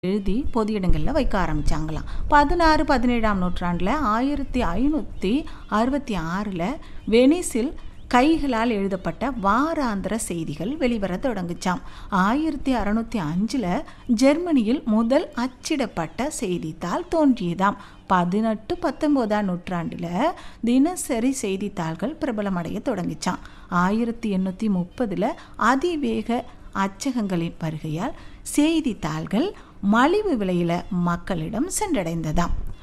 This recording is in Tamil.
எழுதி பொது இடங்களில் வைக்க ஆரம்பித்தாங்களாம் பதினாறு பதினேழாம் நூற்றாண்டில் ஆயிரத்தி ஐநூற்றி அறுபத்தி ஆறில் வெனிஸில் கைகளால் எழுதப்பட்ட வாராந்திர செய்திகள் வெளிவர தொடங்குச்சாம் ஆயிரத்தி அறநூற்றி அஞ்சில் ஜெர்மனியில் முதல் அச்சிடப்பட்ட செய்தித்தாள் தோன்றியதாம் பதினெட்டு பத்தொம்போதாம் நூற்றாண்டில் தினசரி செய்தித்தாள்கள் பிரபலமடைய தொடங்கிச்சான் ஆயிரத்தி எண்ணூற்றி முப்பதில் அதிவேக அச்சகங்களின் வருகையால் செய்தித்தாள்கள் மலிவு விலையில் மக்களிடம் சென்றடைந்ததாம்